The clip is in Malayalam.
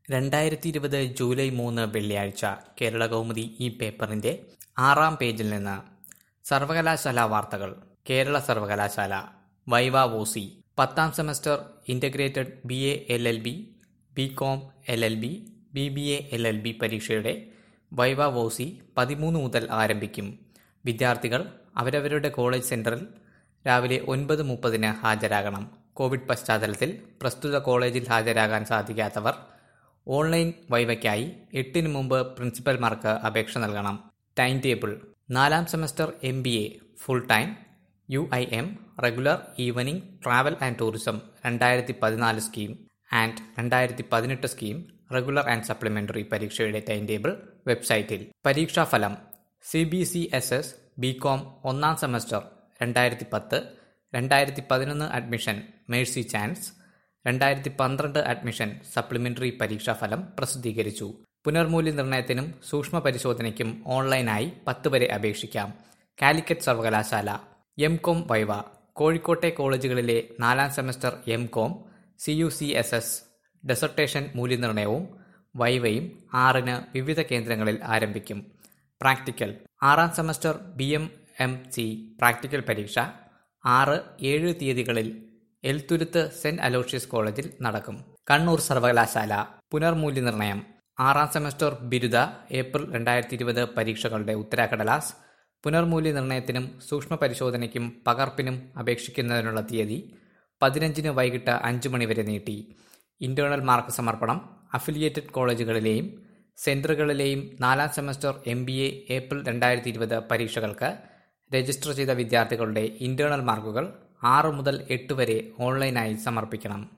രണ്ടായിരത്തി ഇരുപത് ജൂലൈ മൂന്ന് വെള്ളിയാഴ്ച കേരള കൗമുദി ഈ പേപ്പറിന്റെ ആറാം പേജിൽ നിന്ന് സർവകലാശാല വാർത്തകൾ കേരള സർവകലാശാല വൈവ വോസി പത്താം semester integrated B A L L B B com L L B B B A L L B പരീക്ഷയുടെ വൈവ വോസി പതിമൂന്ന് മുതൽ ആരംഭിക്കും വിദ്യാർത്ഥികൾ അവരവരുടെ കോളേജ് സെന്ററിൽ രാവിലെ ഒൻപത് മുപ്പതിന് ഹാജരാകണം കോവിഡ് പശ്ചാത്തലത്തിൽ പ്രസ്തുത കോളേജിൽ ഹാജരാകാൻ സാധിക്കാത്തവർ ഓൺലൈൻ വൈവയ്ക്കായി എട്ടിന് മുമ്പ് പ്രിൻസിപ്പൽമാർക്ക് അപേക്ഷ നൽകണം ടൈം ടേബിൾ നാലാം semester M B A full time U I M regular evening travel and tourism രണ്ടായിരത്തി പതിനാല് സ്കീം ആൻഡ് രണ്ടായിരത്തി പതിനെട്ട് സ്കീം റെഗുലർ ആൻഡ് സപ്ലിമെന്ററി പരീക്ഷയുടെ ടൈം ടേബിൾ വെബ്സൈറ്റിൽ പരീക്ഷാഫലം C B C S S B com ഒന്നാം സെമസ്റ്റർ രണ്ടായിരത്തി പത്ത് രണ്ടായിരത്തി പതിനൊന്ന് അഡ്മിഷൻ മേഴ്സി ചാൻസ് രണ്ടായിരത്തി പന്ത്രണ്ട് അഡ്മിഷൻ സപ്ലിമെന്ററി പരീക്ഷാഫലം പ്രസിദ്ധീകരിച്ചു പുനർമൂല്യനിർണ്ണയത്തിനും സൂക്ഷ്മ പരിശോധനയ്ക്കും ഓൺലൈനായി പത്ത് വരെ അപേക്ഷിക്കാം കാലിക്കറ്റ് സർവകലാശാല എം കോം വൈവ കോഴിക്കോട്ടെ കോളേജുകളിലെ നാലാം semester M com C U C S S dissertation മൂല്യനിർണ്ണയവും വൈവയും ആറിന് വിവിധ കേന്ദ്രങ്ങളിൽ ആരംഭിക്കും പ്രാക്ടിക്കൽ ആറാം semester B M M C practical പരീക്ഷ ആറ് ഏഴ് തീയതികളിൽ എൽത്തുരുത്ത് സെന്റ് അലോഷ്യസ് കോളേജിൽ നടക്കും കണ്ണൂർ സർവകലാശാല പുനർമൂല്യനിർണ്ണയം ആറാം സെമസ്റ്റർ ബിരുദ ഏപ്രിൽ രണ്ടായിരത്തി ഇരുപത് പരീക്ഷകളുടെ ഉത്തരക്കടലാസ് പുനർമൂല്യനിർണ്ണയത്തിനും സൂക്ഷ്മ പരിശോധനയ്ക്കും പകർപ്പിനും അപേക്ഷിക്കുന്നതിനുള്ള തീയതി പതിനഞ്ചിന് വൈകിട്ട് അഞ്ചു മണിവരെ നീട്ടി ഇന്റേണൽ മാർക്ക് സമർപ്പണം അഫിലിയേറ്റഡ് കോളേജുകളിലെയും സെന്ററുകളിലെയും നാലാം semester M B A April രണ്ടായിരത്തി ഇരുപത് പരീക്ഷകൾക്ക് രജിസ്റ്റർ ചെയ്ത വിദ്യാർത്ഥികളുടെ ഇന്റേണൽ മാർക്കുകൾ ആറ് മുതൽ എട്ട് വരെ ഓൺലൈനായി സമർപ്പിക്കണം